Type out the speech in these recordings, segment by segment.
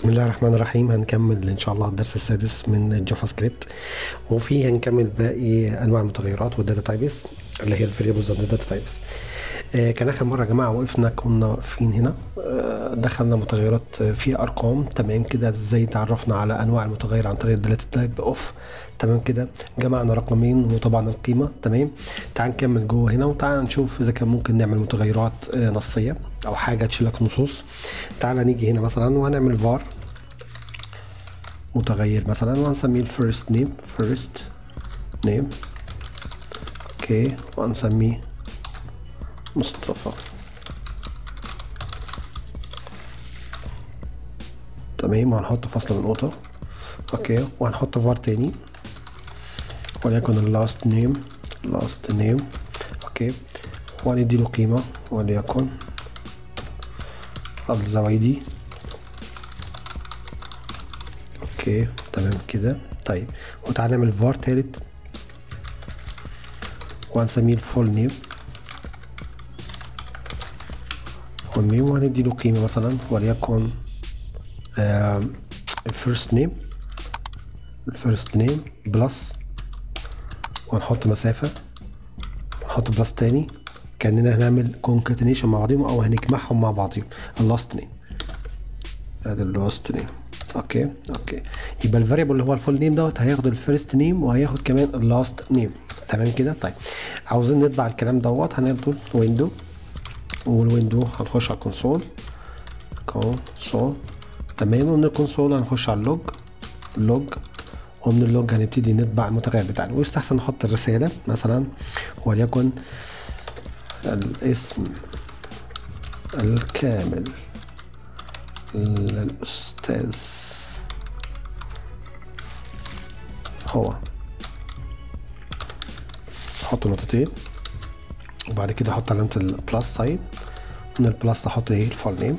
بسم الله الرحمن الرحيم هنكمل ان شاء الله الدرس السادس من الجافا سكريبت وفيه هنكمل باقي انواع المتغيرات والداتا تايبس اللي هي الفاريبلز اند الداتا تايبس كان اخر مره يا جماعه وقفنا كنا واقفين هنا آه، دخلنا متغيرات آه، فيها ارقام تمام كده ازاي تعرفنا على انواع المتغير عن طريق الداتا تايب اوف تمام كده جمعنا رقمين وطبعا القيمه تمام تعال نكمل جوه هنا وتعال نشوف اذا كان ممكن نعمل متغيرات آه، نصيه او حاجه تشيلك نصوص تعال نيجي هنا مثلا وهنعمل var متغير مثلا وهنسميه الفيرست نيم فيرست نيم اوكي وهنسميه مصطفى تمام وهنحط فاصلة من نقطة اوكي وهنحط فار تاني وليكن اللاست نيم لاست نيم اوكي وهندي له قيمة وليكن الزوايدي اوكي تمام كده طيب وتعالى نعمل فار تالت وهنسميه الفول نيم فول نيم وهندي له قيمة مثلا وليكن الفيرست نيم الفيرست نيم بلس وهنحط مسافة ونحط بلس تاني كأننا هنعمل كونكاتينيشن مع بعضهم أو هنجمعهم مع بعضهم اللاست نيم ادي اللاست نيم اوكي اوكي يبقى الفاريبل اللي هو الفول نيم دوت هياخد الفيرست نيم وهياخد كمان اللاست نيم تمام كده طيب عاوزين نطبع الكلام دوت هناخده ويندو والويندو هنخش على الكونسول كونسول تمام ومن الكونسول هنخش على اللوج اللوج ومن اللوج هنبتدي نطبع المتغير بتاعنا ويستحسن نحط الرسالة مثلا وليكن الاسم الكامل للأستاذ هو احط نقطتين وبعد كده احط علامة البلس ساين من البلس احط ايه الفول نيم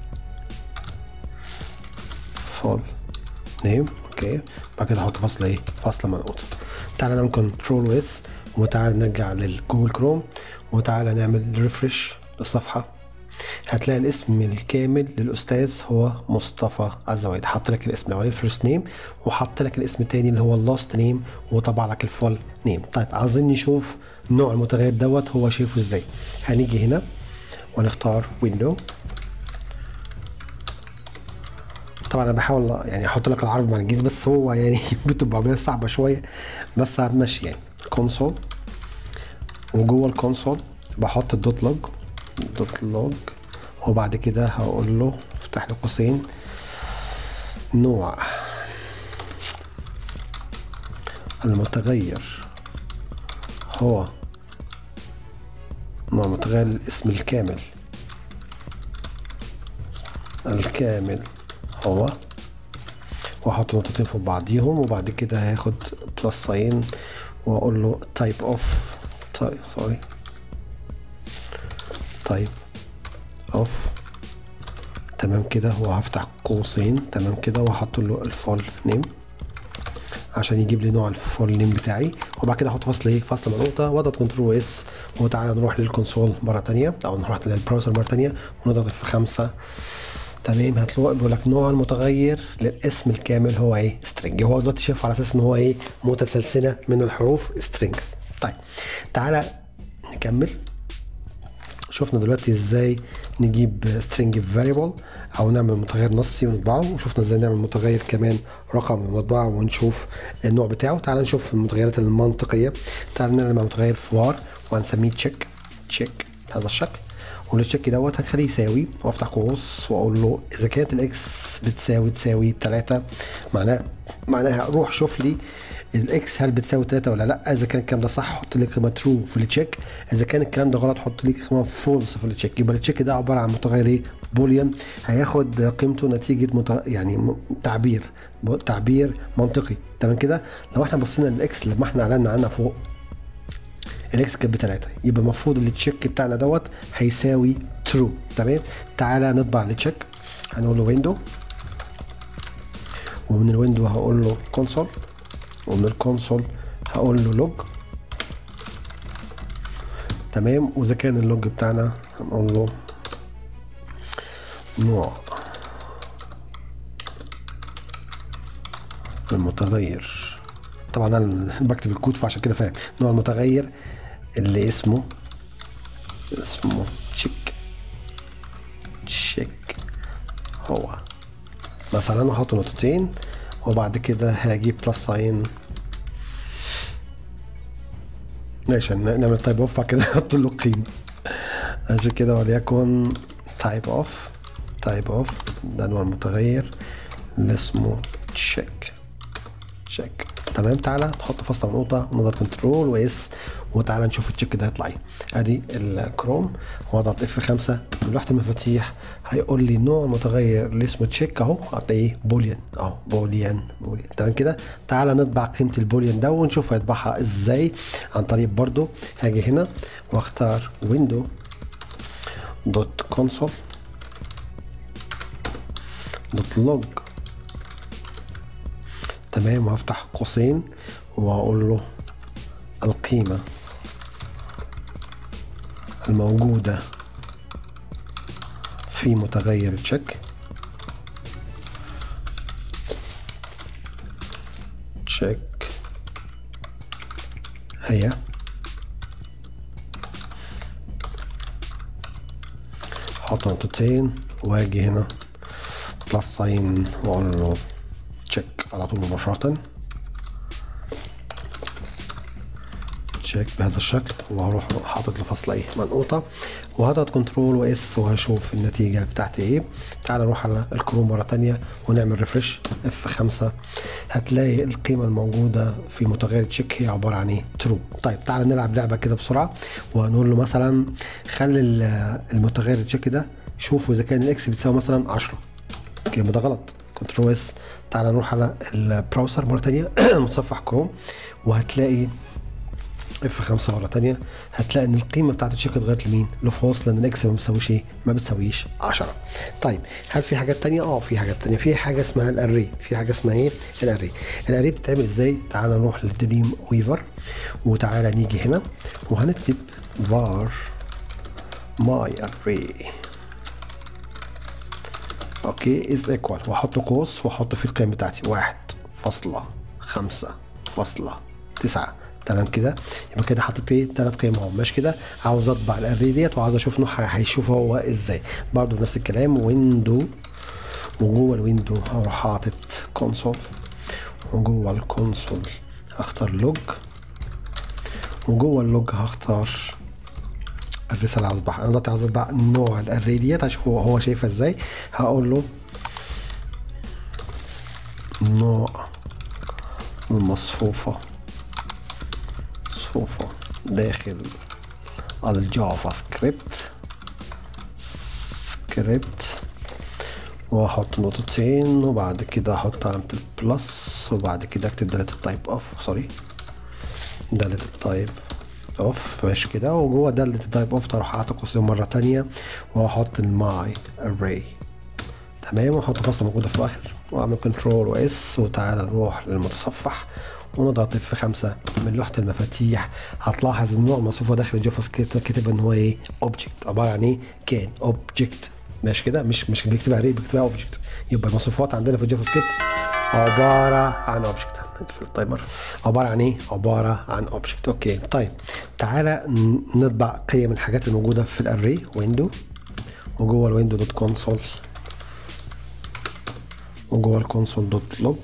فول نيم اوكي بعد كده احط فاصلة ايه فاصلة منقوطة تعالى نعمل كنترول اس وتعالى نرجع للجوجل كروم وتعالى نعمل ريفرش للصفحة هتلاقي الاسم الكامل للاستاذ هو مصطفى الزوايد حط لك الاسم الاولاني الفيرست نيم وحط لك الاسم التاني اللي هو اللاست نيم وطبع لك الفول نيم طيب عايزين نشوف نوع المتغير دوت هو شايفه ازاي هنيجي هنا ونختار ويندو طبعا انا بحاول يعني احط لك العربي مع الانجليزي بس هو يعني بتبقى عمليه صعبه شويه بس هتمشي يعني كونسول وجوه الكونسول بحط الدوت لوج دوت لوج وبعد كده هقول له افتح لي قوسين نوع المتغير هو نوع متغير الاسم الكامل الكامل هو واحط نقطتين فوق بعضيهم وبعد كده هاخد بلس ساين واقول له تايب اوف طيب سوري طيب اوف تمام كده وهفتح قوسين تمام كده وهحط له الفول نيم عشان يجيب لي نوع الفول نيم بتاعي وبعد كده احط فاصل ايه فاصله منقوطه واضغط كنترول اس وتعالى نروح للكونسول مره تانية او نروح للبراوزر مره تانية ونضغط في خمسة تمام هتلاقوا بيقول لك نوع المتغير للاسم الكامل هو ايه سترينج هو دلوقتي شايف على اساس ان هو ايه متسلسله من الحروف سترينجز طيب تعالى نكمل شفنا دلوقتي ازاي نجيب string variable او نعمل متغير نصي ونطبعه وشفنا ازاي نعمل متغير كمان رقم ونطبعه ونشوف النوع بتاعه تعال نشوف المتغيرات المنطقيه تعال نعمل متغير فوار وهنسميه تشيك تشيك بهذا الشكل والتشيك دوت هنخليه يساوي وافتح قوس واقول له اذا كانت الاكس بتساوي تساوي 3 معناها معناها روح شوف لي الاكس هل بتساوي 3 ولا لا اذا كان الكلام ده صح حط لي قيمه ترو في التشيك اذا كان الكلام ده غلط حط لي قيمه فولس في التشيك يبقى التشيك ده عباره عن متغير ايه بوليان هياخد قيمته نتيجه مت... يعني م... تعبير م... تعبير منطقي تمام كده لو احنا بصينا للاكس لما احنا اعلنا عنها فوق الاكس كانت بتلاتة يبقى المفروض التشيك بتاعنا دوت هيساوي ترو تمام تعالى نطبع التشيك هنقول له ويندو ومن الويندو هقول له كونسول ومن الكونسول هقول له لوج تمام واذا كان اللوج بتاعنا هنقول له نوع المتغير طبعا انا بكتب الكود فعشان كده فاهم نوع المتغير اللي اسمه اسمه تشيك تشيك هو مثلا احط نقطتين وبعد كده هاجي بلس ساين ماشي نعمل تايب اوف بعد كده احط له قيمه عشان كده وليكن تايب اوف تايب اوف ده نوع المتغير اللي اسمه تشيك تشيك تمام تعالى نحط فاصله ونقطه ونضغط كنترول واس وتعالى نشوف التشيك ده هيطلع ايه ادي الكروم واضغط اف 5 من لوحه المفاتيح هيقول لي نوع المتغير اللي اسمه تشيك اهو هتلاقيه بوليان اهو بوليان بوليان تمام كده تعالى نطبع قيمه البوليان ده ونشوف هيطبعها ازاي عن طريق برضو هاجي هنا واختار ويندو دوت كونسول دوت لوج تمام وهفتح قوسين واقول له القيمة الموجودة في متغير تشيك تشيك هي احط نقطتين واجي هنا بلس ساين واقول له تشيك على طول مباشرة تشيك بهذا الشكل وهروح حاطط له فاصلة ايه منقوطة وهضغط كنترول واس وهشوف النتيجة بتاعتي ايه تعال نروح على الكروم مرة تانية ونعمل ريفرش اف خمسة هتلاقي القيمة الموجودة في متغير تشيك هي عبارة عن ايه ترو طيب تعال نلعب لعبة كده بسرعة وهنقول له مثلا خلي المتغير تشيك ده شوفوا اذا كان الاكس بتساوي مثلا 10 كده ده غلط كنترول اس تعال نروح على البراوزر مرة تانية متصفح كروم وهتلاقي اف 5 مرة تانية هتلاقي ان القيمة بتاعت الشيك اتغيرت لمين؟ لفاصل لان الاكس ما بتساويش ايه؟ ما بتساويش 10 طيب هل في حاجات تانية؟ اه في حاجات تانية في حاجة اسمها الاري في حاجة اسمها ايه؟ الاري الاري بتتعمل ازاي؟ تعال نروح للدريم ويفر وتعالى نيجي هنا وهنكتب var my array اوكي از ايكوال واحط قوس واحط فيه القيم بتاعتي واحد فاصلة خمسة فاصلة تسعة تمام كده يبقى كده حطيت ايه تلات قيم اهو ماشي كده عاوز اطبع الاري ديت وعاوز اشوف نوعها هيشوف هو ازاي برضو نفس الكلام ويندو وجوه الويندو هروح حاطط كونسول وجوه الكونسول هختار لوج وجوه اللوج هختار الرسالة عاوز اطبعها انا دلوقتي عاوز اطبع نوع الاري ديت عشان هو هو شايفها ازاي هقول له نوع المصفوفة مصفوفة داخل الجافا سكريبت سكريبت واحط نقطتين وبعد كده احط علامة البلس وبعد كده اكتب دالة التايب اوف سوري دالة التايب اوف ماشي كده وجوه دالة التايب اوف اروح اعطي قوسين مرة تانية واحط الماي اري تمام واحط فاصلة موجودة في الاخر واعمل كنترول واس وتعالى نروح للمتصفح ونضغط اف 5 من لوحة المفاتيح هتلاحظ ان نوع المصفوفة داخل الجافا سكريبت كاتب ان هو ايه اوبجكت عبارة عن ايه كان اوبجكت ماشي كده مش مش بيكتبها اري بيكتبها اوبجكت يبقى المصفوفات عندنا في الجافا سكريبت عبارة عن اوبجكت في التايمر عبارة عن ايه؟ عبارة عن اوبجكت اوكي طيب تعالى نطبع قيم الحاجات الموجودة في الاري ويندو وجوه الويندو دوت كونسول وجوه الكونسول دوت لوج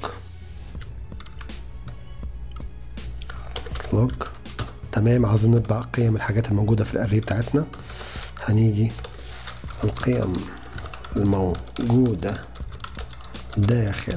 لوج تمام عايزين نطبع قيم الحاجات الموجودة في الاري بتاعتنا هنيجي القيم الموجودة داخل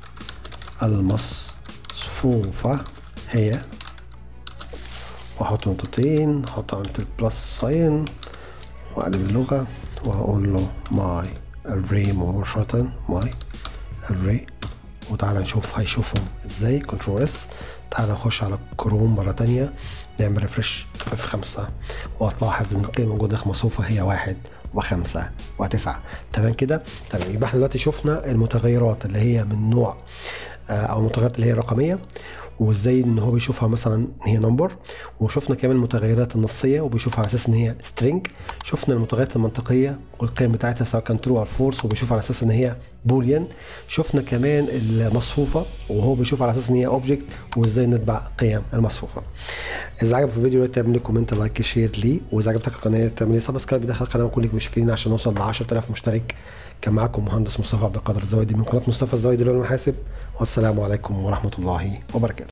المصفوفة هي واحط نقطتين احط علامة البلس ساين واقلب اللغة وهقول له ماي array مباشرة ماي array وتعالى نشوف هيشوفهم ازاي كنترول اس تعالى نخش على كروم مرة تانية نعمل ريفرش اف خمسة وهتلاحظ ان القيمة الموجودة في مصفوفة هي واحد وخمسة وتسعة تمام كده تمام يبقى احنا دلوقتي شفنا المتغيرات اللي هي من نوع او المتغيرات اللي هي الرقميه وازاي ان هو بيشوفها مثلا هي نمبر وشفنا كمان المتغيرات النصيه وبيشوفها على اساس ان هي سترينج شفنا المتغيرات المنطقيه والقيم بتاعتها سواء كان ترو او فورس وبيشوفها على اساس ان هي بوليان شفنا كمان المصفوفه وهو بيشوف على اساس ان هي اوبجكت وازاي نطبع قيم المصفوفه اذا عجبك الفيديو تعمل لي كومنت لايك شير لي واذا عجبتك القناه تعمل لي سبسكرايب داخل القناه وكلكم مشتركين عشان نوصل ل 10000 مشترك كان معاكم مهندس مصطفى عبد القادر الزوايدي من قناه مصطفى الزوايدي للمحاسب والسلام عليكم ورحمه الله وبركاته